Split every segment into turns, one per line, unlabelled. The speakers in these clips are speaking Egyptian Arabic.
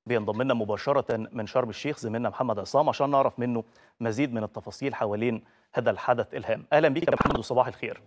بينضم لنا مباشرة من شرم الشيخ زميلنا محمد عصام عشان نعرف منه مزيد من التفاصيل حوالين هذا الحدث الهام أهلا بك يا محمد وصباح الخير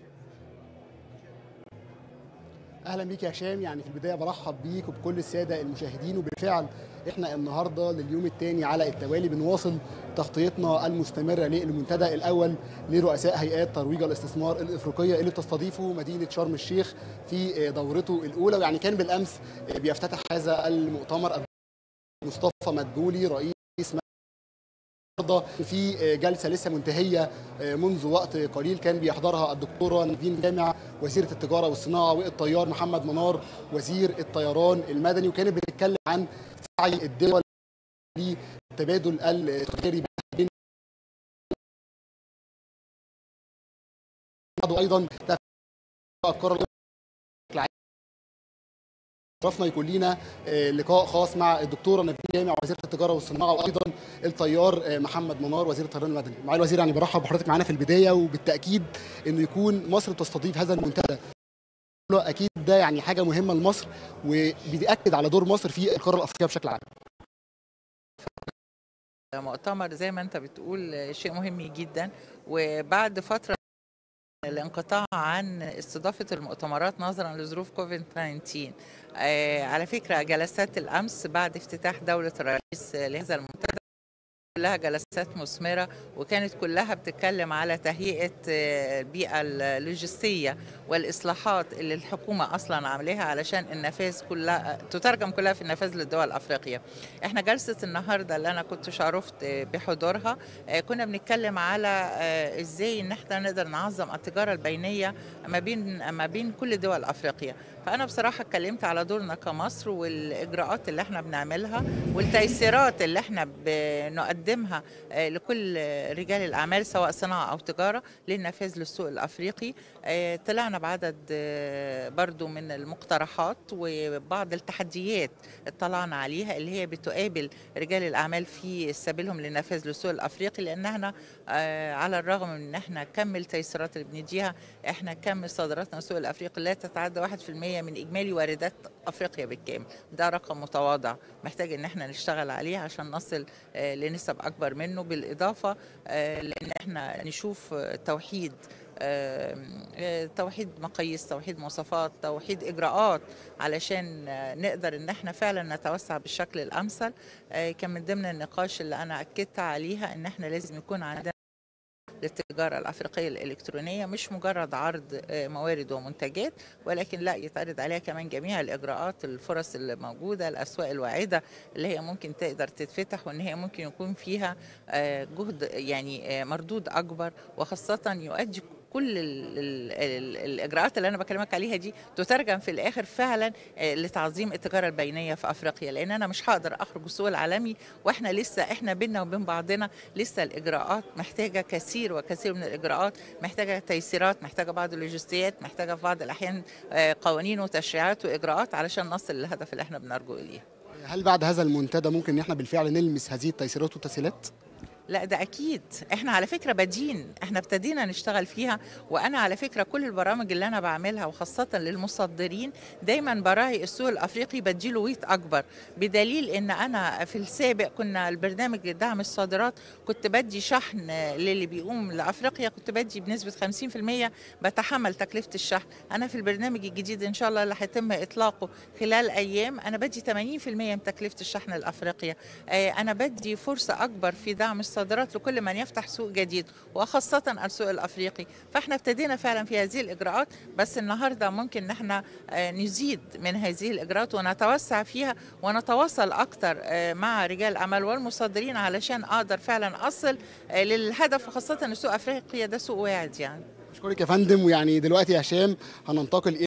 اهلا بيك يا هشام يعني في البدايه برحب بيك وبكل الساده المشاهدين وبالفعل احنا النهارده لليوم الثاني على التوالي بنواصل تغطيتنا المستمره للمنتدى الاول لرؤساء هيئات ترويج الاستثمار الافريقيه اللي بتستضيفه مدينه شرم الشيخ في دورته الاولى ويعني كان بالامس بيفتتح هذا المؤتمر مصطفى مدبولي رئيس النهارده في جلسه لسه منتهيه منذ وقت قليل كان بيحضرها الدكتوره نيفين جامع وزيره التجاره والصناعه والطيار محمد منار وزير الطيران المدني وكانت بتتكلم عن سعي الدول للتبادل التجاري بين ايضا افكار شرفنا يكون لينا لقاء خاص مع الدكتوره نبيل جامع وزيره التجاره والصناعه وايضا الطيار محمد منار وزير الطيران المدني. معالي الوزير يعني برحب بحضرتك معانا في البدايه وبالتاكيد انه يكون مصر تستضيف هذا المنتدى. اكيد ده يعني حاجه مهمه لمصر وبيأكد على دور مصر في القاره الافريقيه بشكل عام.
مؤتمر زي ما انت بتقول شيء مهم جدا وبعد فتره الانقطاع عن استضافة المؤتمرات نظرا لظروف كوفيد 19 آه على فكرة جلسات الأمس بعد افتتاح دولة الرئيس لهذا المنتدى كلها جلسات مثمرة وكانت كلها بتتكلم على تهيئة البيئة اللوجستية والإصلاحات اللي الحكومة أصلا عاملاها علشان النفاذ كلها تترجم كلها في النفاذ للدول الأفريقية احنا جلسة النهاردة اللي أنا كنت شرفت بحضورها كنا بنتكلم على إزاي إن احنا نقدر نعظم التجارة البينية ما بين ما بين كل دول أفريقيا فأنا بصراحة اتكلمت على دورنا كمصر والإجراءات اللي احنا بنعملها والتيسيرات اللي احنا بنقدمها لكل رجال الأعمال سواء صناعة أو تجارة للنفاذ للسوق الأفريقي طلعنا بعدد برضو من المقترحات وبعض التحديات اطلعنا عليها اللي هي بتقابل رجال الأعمال في سبيلهم للنفاذ للسوق الأفريقي لأن احنا على الرغم من ان احنا كم التيسيرات اللي بنديها احنا كم صادراتنا السوق الأفريقي لا تتعدى 1% من إجمالي واردات أفريقيا بالكامل ده رقم متواضع محتاج ان احنا نشتغل عليه عشان نصل لنسب أكبر منه بالإضافة لأن احنا نشوف توحيد توحيد مقاييس توحيد مواصفات توحيد اجراءات علشان نقدر ان احنا فعلا نتوسع بالشكل الامثل كان من ضمن النقاش اللي انا اكدت عليها ان احنا لازم يكون عندنا للتجارة الأفريقية الإلكترونية مش مجرد عرض موارد ومنتجات ولكن لا يتعرض عليها كمان جميع الإجراءات الفرص اللي موجودة الأسواق الواعدة اللي هي ممكن تقدر تتفتح وإن هي ممكن يكون فيها جهد يعني مردود أكبر وخاصة يؤدي كل ال ال ال الاجراءات اللي انا بكلمك عليها دي تترجم في الاخر فعلا لتعظيم التجاره البينيه في افريقيا لان انا مش هقدر اخرج السوق العالمي واحنا لسه احنا بيننا وبين بعضنا لسه الاجراءات محتاجه كثير وكثير من الاجراءات محتاجه تيسيرات محتاجه بعض اللوجستيات محتاجه في بعض الاحيان قوانين وتشريعات واجراءات علشان نصل للهدف اللي احنا بنرجو اليه
هل بعد هذا المنتدى ممكن ان احنا بالفعل نلمس هذه التيسيرات والتسهيلات؟
لا ده اكيد احنا على فكره بادين احنا ابتدينا نشتغل فيها وانا على فكره كل البرامج اللي انا بعملها وخاصه للمصدرين دايما براعي السوق الافريقي بديله ويت اكبر بدليل ان انا في السابق كنا البرنامج دعم الصادرات كنت بدي شحن للي بيقوم لافريقيا كنت بدي بنسبه 50% بتحمل تكلفه الشحن انا في البرنامج الجديد ان شاء الله اللي هيتم اطلاقه خلال ايام انا بدي 80% من تكلفه الشحن لافريقيا انا بدي فرصه اكبر في دعم الصادرات لكل من يفتح سوق جديد وخاصة السوق الأفريقي فاحنا ابتدينا فعلا في هذه الإجراءات بس النهاردة ممكن ان احنا نزيد من هذه الإجراءات ونتوسع فيها ونتواصل أكتر مع رجال الأعمال والمصدرين علشان أقدر فعلا أصل للهدف وخاصة السوق أفريقيا ده سوق واعد يعني
أشكرك يا فندم ويعني دلوقتي يا هشام هننتقل